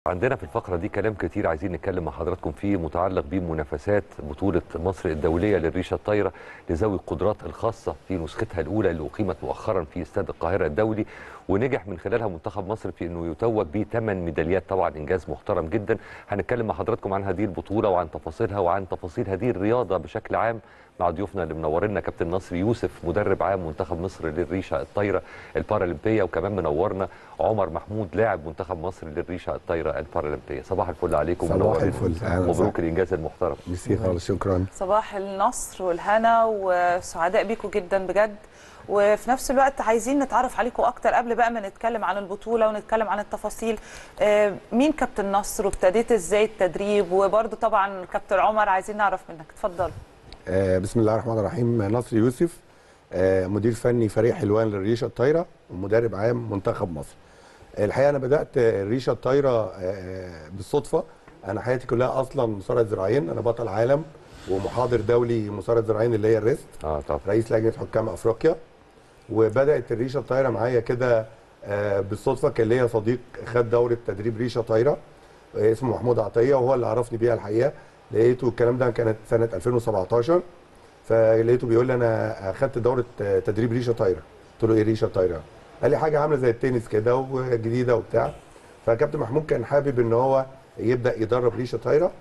عندنا في الفقرة دي كلام كتير عايزين نتكلم مع حضراتكم فيه متعلق بمنافسات بطولة مصر الدولية للريشة الطايرة لذوي القدرات الخاصة في نسختها الأولى اللي أقيمت مؤخرا في استاد القاهرة الدولي ونجح من خلالها منتخب مصر في أنه يتوج بثمان ميداليات طبعا إنجاز محترم جدا هنتكلم مع حضراتكم عن هذه البطولة وعن تفاصيلها وعن تفاصيل هذه الرياضة بشكل عام مع ضيوفنا اللي منورنا كابتن نصر يوسف مدرب عام منتخب مصر للريشه الطايره البارالمبيه وكمان منورنا عمر محمود لاعب منتخب مصر للريشه الطايره البارالمبيه صباح الفل عليكم صباح منورين. الفل. أهلا مبروك وسهلا. الانجاز المحترم ميرسي خالص شكرا صباح النصر والهنا وسعداء بيكم جدا بجد وفي نفس الوقت عايزين نتعرف عليكم اكتر قبل بقى ما نتكلم عن البطوله ونتكلم عن التفاصيل آه، مين كابتن نصر وابتديت ازاي التدريب وبرده طبعا كابتن عمر عايزين نعرف منك اتفضل آه بسم الله الرحمن الرحيم نصر يوسف آه مدير فني فريق حلوان للريشه الطايره ومدرب عام منتخب مصر الحقيقه انا بدات الريشه الطايره آه بالصدفه انا حياتي كلها اصلا مصارعه ذراعين انا بطل عالم ومحاضر دولي مصارعه ذراعين اللي هي الريست اه طبعا رئيس لجنه حكام افريقيا وبدات الريشه الطايره معايا كده آه، بالصدفه كان ليا صديق خد دوره تدريب ريشه طايره آه، اسمه محمود عطيه وهو اللي عرفني بيها الحقيقه لقيته الكلام ده كانت سنه 2017 فلقيته بيقول لي انا اخدت دوره آه، تدريب ريشه طايره قلت له ايه ريشه طايره قال لي حاجه عامله زي التنس كده وجديده وبتاع فكابتن محمود كان حابب ان هو يبدا يدرب ريشه طايره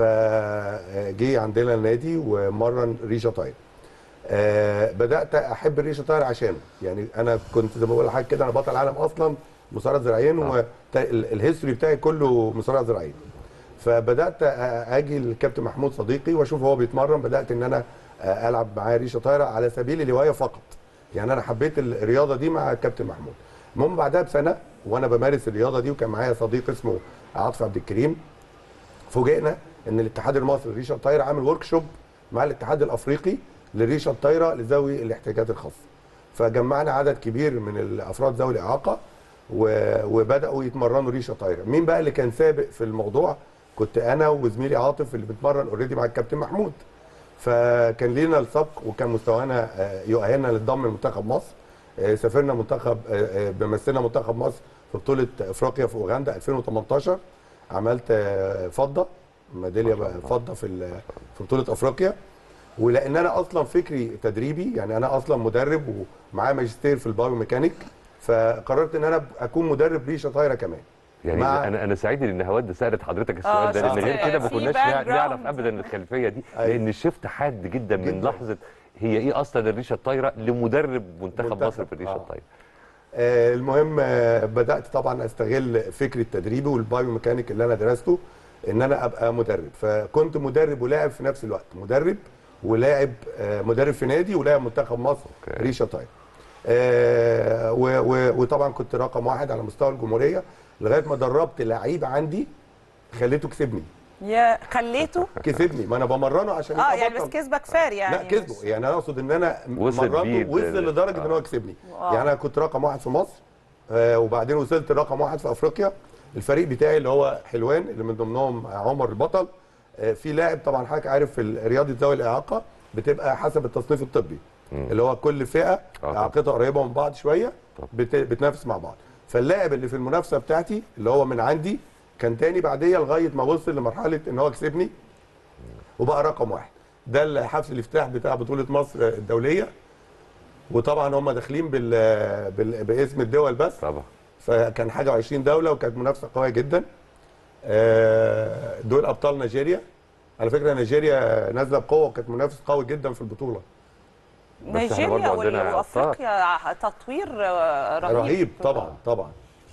فجه عندنا النادي ومرن ريشه طايره آه بدات احب الريشه طاير عشانه يعني انا كنت زي ما بقول لحضرتك كده انا بطل عالم اصلا مصارعه ذراعين آه. والهيستوري بتاعي كله مصارعه ذراعين فبدات آه، اجي للكابتن محمود صديقي واشوف هو بيتمرن بدات ان انا آه، العب معاه ريشه طايره على سبيل الهوايه فقط يعني انا حبيت الرياضه دي مع الكابتن محمود المهم بعدها بسنه وانا بمارس الرياضه دي وكان معايا صديق اسمه عاطف عبد الكريم فوجئنا ان الاتحاد المصري للريشه الطايره عامل ورك شوب مع الاتحاد الافريقي للريشه الطايره لذوي الاحتياجات الخاصه فجمعنا عدد كبير من الافراد ذوي الاعاقه و- وبداوا يتمرنوا ريشه طايره مين بقى اللي كان سابق في الموضوع كنت انا وزميلي عاطف اللي بنتمرن اوريدي مع الكابتن محمود فكان لينا السبق وكان مستوانا آه، يؤهلنا للضم لمنتخب مصر آه، سافرنا منتخب آه، آه، بمثلنا منتخب مصر في بطوله افريقيا في اوغندا 2018 عملت آه، فضه ميداليه ما شاء بقى الله. فضه في ال- في بطوله افريقيا ولان انا اصلا فكري تدريبي يعني انا اصلا مدرب ومعايا ماجستير في البايو ميكانيك فقررت ان انا اكون مدرب ريشه طايره كمان يعني مع- انا انا سعيد ان هواد سالت حضرتك آه، السؤال ده لان شفت غير كده ما في كناش background. نعرف ابدا الخلفيه دي أيوة. لان الشفت حاد جدا من جداً. لحظه هي ايه اصلا الريشه الطايره لمدرب منتخب منتخب، مصر في الريشه آه. الطايره آه، المهم آه، بدات طبعا استغل فكري التدريبي والبايو ميكانيك اللي انا درسته ان انا ابقى مدرب فكنت مدرب ولاعب في نفس الوقت مدرب ولاعب آه، مدرب في نادي ولاعب منتخب مصر أوكي. ريشه طاير آه، و- و- وطبعا كنت رقم واحد على مستوى الجمهوريه لغايه ما دربت لعيب عندي خليته كسبني يا خليته كسبني ما انا بمرنه عشان اه يبقى يعني بس بطل. كسبك فار يعني لا كسبه مش- يعني انا اقصد ان انا وصل مرنته بيه وصل ال- لدرجه ان آه. هو كسبني آه. يعني انا كنت رقم واحد في مصر آه وبعدين وصلت رقم واحد في افريقيا الفريق بتاعي اللي هو حلوان اللي من ضمنهم عمر البطل آه في لاعب طبعا حضرتك عارف في رياضه ذوي الاعاقه بتبقى حسب التصنيف الطبي مم. اللي هو كل فئه طبعا. اعاقتها قريبه من بعض شويه طبعا. بت... بتنافس مع بعض فاللاعب اللي في المنافسه بتاعتي اللي هو من عندي كان تاني بعديا لغايه ما وصل لمرحله ان هو كسبني وبقى رقم واحد ده الحفل الافتتاح بتاع بطوله مصر الدوليه وطبعا هم داخلين بال... بال... باسم الدول بس طبعا فكان حاجه و20 دوله وكانت منافسه قويه جدا آه، دول ابطال نيجيريا على فكره نيجيريا نازله بقوه وكانت منافس قوي جدا في البطوله بس احنا نيجيريا برضه وال- عندنا وافريقيا تطوير آه، رهيب رهيب طبعا طبعا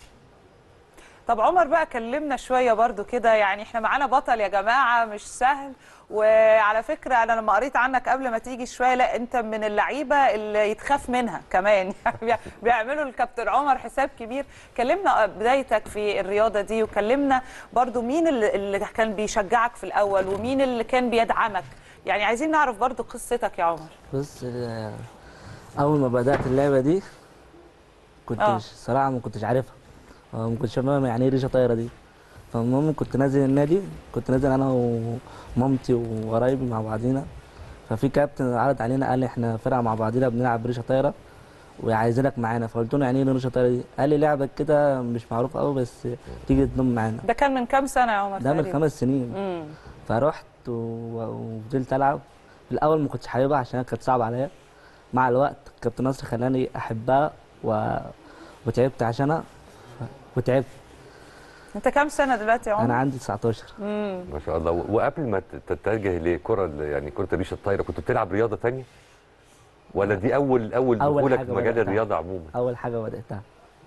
طب عمر بقى كلمنا شويه برضو كده يعني احنا معانا بطل يا جماعه مش سهل وعلى فكره انا لما قريت عنك قبل ما تيجي شويه لا انت من اللعيبه اللي يتخاف منها كمان يعني بيعملوا الكابتن عمر حساب كبير كلمنا بدايتك في الرياضه دي وكلمنا برضو مين اللي اللي كان بيشجعك في الاول ومين اللي كان بيدعمك يعني عايزين نعرف برضو قصتك يا عمر بص آه، اول ما بدات اللعبه دي كنت آه. مش صراحه ما كنتش عارفها آه، ما كنتش فاهم يعني ايه ريشه طايره دي فالمهم كنت نازل النادي كنت نازل انا ومامتي وقرايبي مع بعضينا ففي كابتن عرض علينا قال لي احنا فرقه مع بعضينا بنلعب ريشه طايره وعايزينك معانا فقلت له يعني ايه ريشه طايره دي قال لي لعبه كده مش معروف قوي بس تيجي تنضم معانا ده كان من كام سنه يا عمر ده من تقريباً؟ خمس سنين امم فرحت و- وفضلت العب في الاول ما كنتش حاببها عشان كانت صعبه عليا مع الوقت كابتن نصر خلاني احبها و... وتعبت عشانها وتعبت انت كام سنه دلوقتي يا انا عمر عندي 19 امم ما شاء الله و- وقبل ما ت- تتجه لكره ال- يعني كره الريشه الطايره كنت بتلعب رياضه تانية ولا دي اول اول أول دخولك حاجة في مجال بدأتها. الرياضه عموما اول حاجه بداتها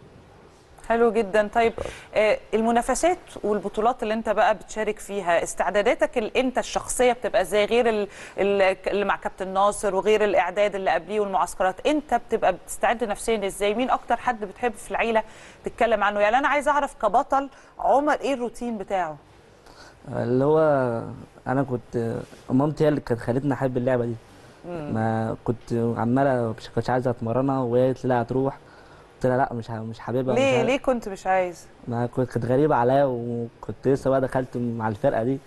حلو جدا طيب آه المنافسات والبطولات اللي انت بقى بتشارك فيها استعداداتك ال- انت الشخصيه بتبقى ازاي غير ال- ال- اللي مع كابتن ناصر وغير الاعداد اللي قبليه والمعسكرات انت بتبقى بتستعد نفسيا ازاي مين اكتر حد بتحب في العيله تتكلم عنه يعني انا عايز اعرف كبطل عمر ايه الروتين بتاعه اللي هو انا كنت مامتي هي اللي كانت خلتني احب اللعبه دي ما كنت عماله مش كنتش عايزه اتمرنها وهي قالت لي لا هتروح قلت لها لا مش ح- مش حاببها مش ليه ه- ليه كنت مش عايز ما كنت كانت غريبه عليا وكنت لسه بقى دخلت مع الفرقه دي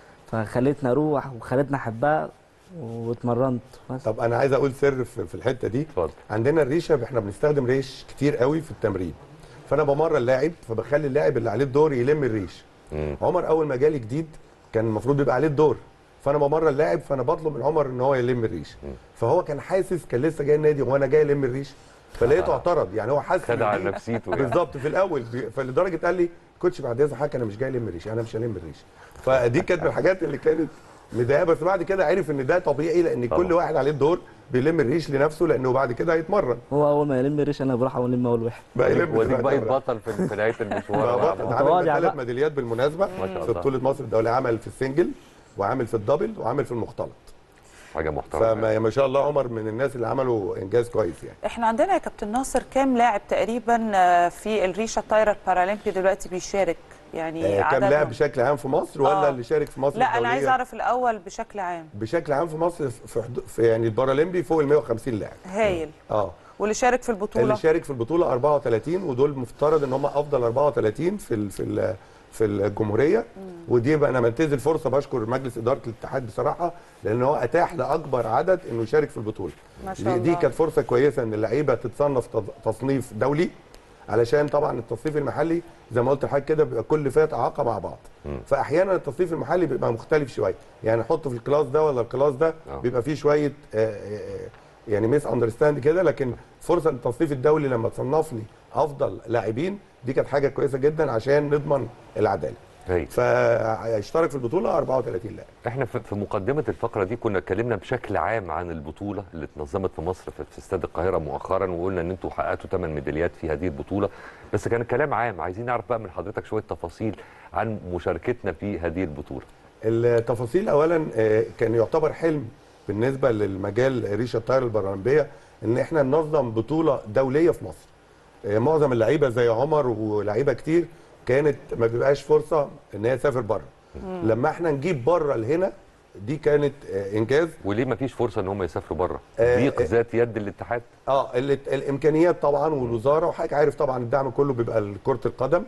فخلتني اروح وخلتني احبها واتمرنت بس طب انا عايز اقول سر في في الحته دي اتفضل عندنا الريشه احنا بنستخدم ريش كتير قوي في التمرين فانا بمرن اللاعب فبخلي اللاعب اللي عليه الدور يلم الريش مم. عمر اول ما جالي جديد كان المفروض يبقى عليه الدور فانا بمرن اللاعب فانا بطلب من عمر ان هو يلم الريش فهو كان حاسس كان لسه جاي النادي وانا جاي الم الريش فلقيته اعترض يعني هو حاسس خد على إن دي- نفسيته يعني. بالظبط في الاول بي- فلدرجه قال لي كوتش بعد اذن حضرتك انا مش جاي الم الريش انا مش هلم الريش فدي كانت من الحاجات اللي كانت مضايقه بس بعد كده عرف ان ده طبيعي لان طبعا. كل واحد عليه الدور بيلم الريش لنفسه لانه بعد كده هيتمرن هو اول ما يلم الريش انا بروح اولم اول واحد بقى يلم وديك دلوقتي. بقيت بطل في في نهايه المشوار بقى مع بطل بعض. عامل متواضع ثلاث بقى. ميداليات بالمناسبه ما شاء في الله. بطوله مصر الدوليه عمل في السنجل وعامل في الدبل وعامل في المختلط حاجه محترمه فما ما شاء الله عمر من الناس اللي عملوا انجاز كويس يعني احنا عندنا يا كابتن ناصر كام لاعب تقريبا آه، في الريشه الطايره البارالمبي دلوقتي بيشارك يعني آه، كام عددهم؟ لاعب بشكل عام في مصر ولا آه. اللي شارك في مصر لا انا الدولية؟ عايز اعرف الاول بشكل عام بشكل عام في مصر في, حدود في يعني البارالمبي فوق ال 150 لاعب هايل اه واللي شارك في البطوله اللي شارك في البطوله 34 ودول مفترض ان هم افضل 34 في ال في ال في الجمهوريه ودي بقى انا بنتهز الفرصه بشكر مجلس اداره الاتحاد بصراحه لان هو اتاح لاكبر عدد انه يشارك في البطوله ما شاء دي, دي الله. كانت فرصه كويسه ان اللعيبه تتصنف تض- تصنيف دولي علشان طبعا التصنيف المحلي زي ما قلت لحضرتك كده بيبقى كل فئه اعاقه مع بعض فاحيانا التصنيف المحلي بيبقى مختلف شويه يعني نحطه في الكلاس ده ولا الكلاس ده آه. بيبقى فيه شويه آه، آه، آه، يعني ميس اندرستاند كده لكن فرصه التصنيف الدولي لما تصنفني افضل لاعبين دي كانت حاجه كويسه جدا عشان نضمن العداله هي. فاشترك في البطوله 34 لاعب احنا في في مقدمه الفقره دي كنا اتكلمنا بشكل عام عن البطوله اللي اتنظمت في مصر في في استاد القاهره مؤخرا وقلنا ان انتوا حققتوا 8 ميداليات في هذه البطوله بس كان الكلام عام عايزين نعرف بقى من حضرتك شويه تفاصيل عن مشاركتنا في هذه البطوله التفاصيل اولا آه، كان يعتبر حلم بالنسبه للمجال ريشه الطايره البرلمبيه ان احنا ننظم بطوله دوليه في مصر آه، معظم اللعيبه زي عمر ولعيبه كتير كانت ما بيبقاش فرصه ان هي تسافر بره لما احنا نجيب بره لهنا دي كانت آه، انجاز وليه ما فيش فرصه ان هم يسافروا بره آه، ضيق آه. ذات يد الاتحاد اه ال- الامكانيات طبعا والوزاره وحضرتك عارف طبعا الدعم كله بيبقى لكره القدم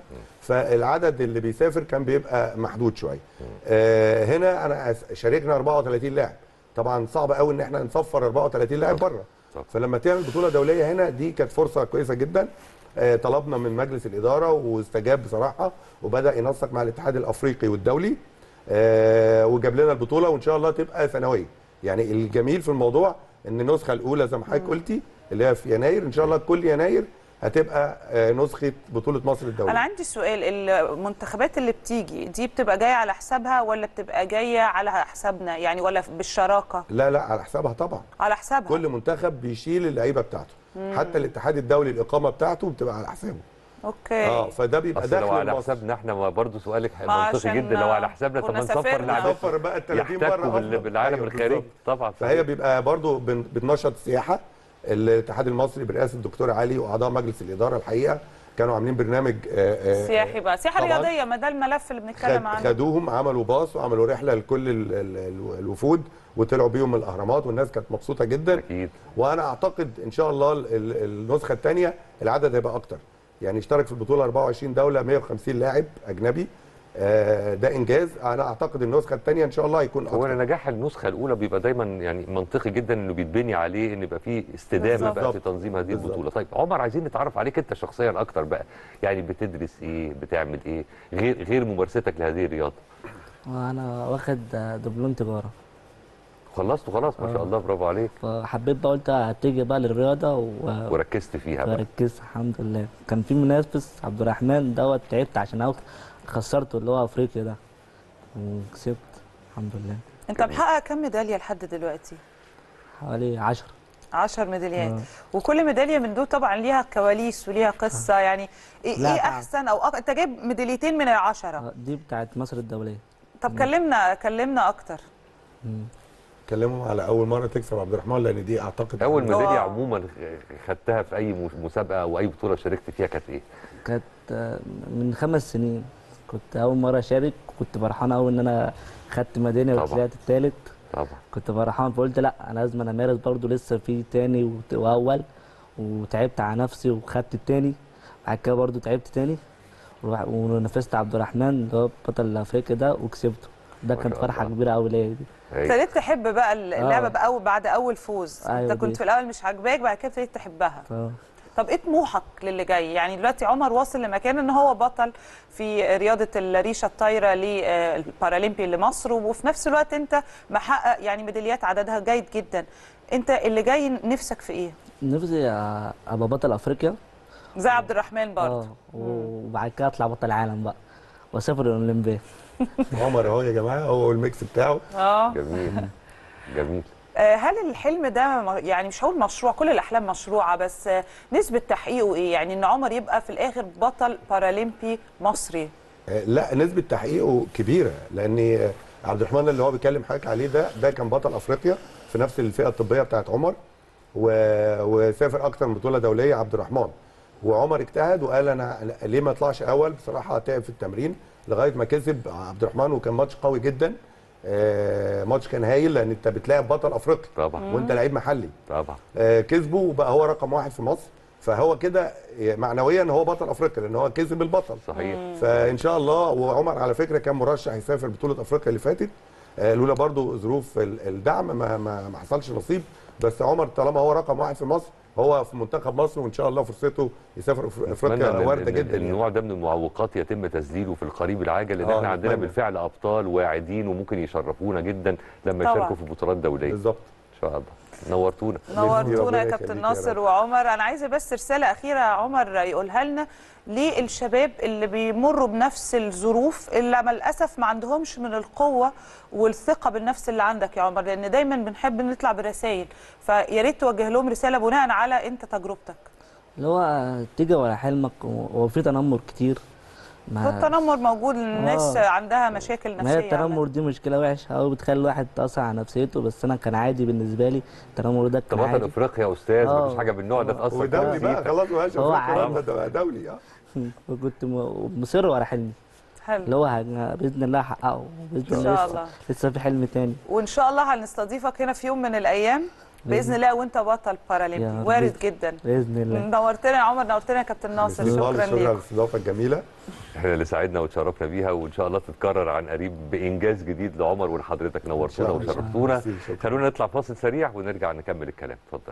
فالعدد اللي بيسافر كان بيبقى محدود شويه آه هنا انا أس- شاركنا 34 لاعب طبعا صعب قوي ان احنا نصفر 34 لاعب بره صح. فلما تعمل بطوله دوليه هنا دي كانت فرصه كويسه جدا آه طلبنا من مجلس الاداره واستجاب بصراحه وبدا ينسق مع الاتحاد الافريقي والدولي آه وجاب لنا البطوله وان شاء الله تبقى سنويه يعني الجميل في الموضوع ان النسخه الاولى زي ما حضرتك قلتي اللي هي في يناير ان شاء الله كل يناير هتبقى آه، نسخه بطوله مصر الدوليه انا عندي سؤال المنتخبات اللي بتيجي دي بتبقى جايه على حسابها ولا بتبقى جايه على حسابنا يعني ولا بالشراكه لا لا على حسابها طبعا على حسابها كل منتخب بيشيل اللعيبه بتاعته حتى الاتحاد الدولي الاقامه بتاعته بتبقى على حسابه اوكي اه فده بيبقى اصل لو دخل على لمصر. حسابنا احنا برضه سؤالك ما منطقي عشان جدا لو على حسابنا طب كنا ما نسفر سافرنا. لعيبه نسفر بقى ال 30 يحتكوا بره بال- أفضل. بالعالم أيوة الخارجي بالظبط. طبعا فهي صحيح. بيبقى برضو بن- بتنشط السياحه الاتحاد المصري برئاسه الدكتور علي واعضاء مجلس الاداره الحقيقه كانوا عاملين برنامج آه، آه، سياحي بقى سياحه طبعاً. رياضيه ما ده الملف اللي بنتكلم خد عنه خدوهم عملوا باص وعملوا رحله لكل ال- ال- ال- الوفود وطلعوا بيهم من الاهرامات والناس كانت مبسوطه جدا اكيد وانا اعتقد ان شاء الله ال- ال- النسخه الثانيه العدد هيبقى اكتر يعني اشترك في البطوله 24 دوله 150 لاعب اجنبي آه، ده انجاز انا اعتقد النسخه الثانيه ان شاء الله هيكون هو اكتر نجاح النسخه الاولى بيبقى دايما يعني منطقي جدا انه بيتبني عليه ان يبقى فيه استدامه بالظبط. بقى في تنظيم هذه بالظبط. البطوله طيب عمر عايزين نتعرف عليك انت شخصيا اكتر بقى يعني بتدرس ايه بتعمل ايه غير غير ممارستك لهذه الرياضه وانا واخد دبلوم تجاره خلصت وخلاص ما شاء آه. الله برافو عليك فحبيت بقى قلت هتجي بقى للرياضه و... وركزت فيها بقى وركزت الحمد لله كان في منافس عبد الرحمن دوت تعبت عشان أوك- خسرته اللي هو افريقيا ده وكسبت الحمد لله انت محقق كم ميداليه لحد دلوقتي حوالي 10 10 ميداليات آه. وكل ميداليه من دول طبعا ليها كواليس وليها قصه يعني ايه, لا إيه طبعاً. احسن او أك... انت جايب ميداليتين من العشره دي بتاعت مصر الدوليه طب كلمنا كلمنا اكتر مم. كلمهم على اول مره تكسب عبد الرحمن لان دي اعتقد اول هو- ميداليه عموما خدتها في اي مسابقه او اي بطوله شاركت فيها كانت ايه كانت آه، من خمس سنين كنت اول مره اشارك كنت فرحان قوي ان انا خدت ميداليه طبعاً. وطلعت الثالث طبعا كنت فرحان فقلت لا انا لازم أنا امارس برضو لسه في تاني وت- واول وتعبت على نفسي وخدت التاني بعد كده برضو تعبت تاني ورح- ونافست عبد الرحمن اللي هو بطل افريقيا ده وكسبته ده ما كانت شاء فرحه الله. كبيره قوي ليا دي هي. ابتديت تحب بقى اللعبه آه. بقى بعد اول فوز أيوة انت كنت دي. في الاول مش عاجباك بعد كده ابتديت تحبها ف... طب ايه طموحك للي جاي يعني دلوقتي عمر واصل لمكان ان هو بطل في رياضه الريشه الطايره للبارالمبي لمصر وفي نفس الوقت انت محقق يعني ميداليات عددها جيد جدا انت اللي جاي نفسك في ايه نفسي أ- ابقى بطل افريقيا زي عبد الرحمن برضه اه وبعد كده اطلع بطل عالم بقى واسافر الاولمبياد عمر اهو يا جماعه هو الميكس بتاعه اه جميل جميل آه، هل الحلم ده م- يعني مش هقول مشروع كل الاحلام مشروعه بس آه، نسبه تحقيقه ايه يعني ان عمر يبقى في الاخر بطل بارالمبي مصري آه، لا نسبه تحقيقه كبيره لان آه، عبد الرحمن اللي هو بيتكلم حضرتك عليه ده ده كان بطل افريقيا في نفس الفئه الطبيه بتاعت عمر و... وسافر اكتر من بطوله دوليه عبد الرحمن وعمر اجتهد وقال انا ليه ما اطلعش اول بصراحه تعب في التمرين لغايه ما كسب عبد الرحمن وكان ماتش قوي جدا آه، ماتش كان هايل لان انت بتلاعب بطل افريقيا طبعا وانت لعيب محلي طبعا آه، كسبه وبقى هو رقم واحد في مصر فهو كده معنويا هو بطل افريقيا لان هو كسب البطل صحيح فان شاء الله وعمر على فكره كان مرشح يسافر بطوله افريقيا اللي فاتت آه، لولا برضو ظروف ال- الدعم ما ما ما حصلش نصيب بس عمر طالما هو رقم واحد في مصر هو في منتخب مصر وان شاء الله فرصته يسافر أف- أتمنى افريقيا إن- وارده إن جدا يعني. النوع ده من المعوقات يتم تسديده في القريب العاجل لان آه، احنا عندنا نتمنى. بالفعل ابطال واعدين وممكن يشرفونا جدا لما طبعاً. يشاركوا في بطولات دوليه بالظبط ان شاء الله نورتونا نورتونا ربنا يا يخليك كابتن يا ناصر رب. وعمر انا عايزه بس رساله اخيره يا عمر يقولها لنا للشباب اللي بيمروا بنفس الظروف اللي مع الاسف ما عندهمش من القوه والثقه بالنفس اللي عندك يا عمر لان دايما بنحب نطلع برسائل فيا ريت توجه لهم رساله بناء على انت تجربتك اللي هو تيجي ورا حلمك هو في تنمر كتير ما التنمر موجود الناس آه. عندها مشاكل ما نفسيه هي التنمر عامة. دي مشكله وحشه قوي بتخلي الواحد تاثر على نفسيته بس انا كان عادي بالنسبه لي التنمر ده انت كان بطل عادي افريقيا يا استاذ آه. مفيش حاجه بالنوع ده تاثر في ودولي بقى نفسيتك. خلاص ما بقاش هو أفريقيا، عادي. ده بقى دولي اه وكنت م- مصر ورا حلمي اللي حلو هو ه- باذن الله هحققه باذن إن الله شاء لسه- الله. لسه في حلم تاني وان شاء الله هنستضيفك هنا في يوم من الايام باذن الله وانت بطل يا بارالمبي رب. وارد جدا باذن الله نورتنا يا عمر نورتنا يا كابتن ناصر خالص، شكرا شكرا على ليك الاستضافه الجميله احنا اللي سعدنا وتشرفنا بيها وان شاء الله تتكرر عن قريب بانجاز جديد لعمر ولحضرتك نورتونا إن شاء الله. وشرفتونا ميرسي، شكراً. خلونا نطلع فاصل سريع ونرجع نكمل الكلام اتفضل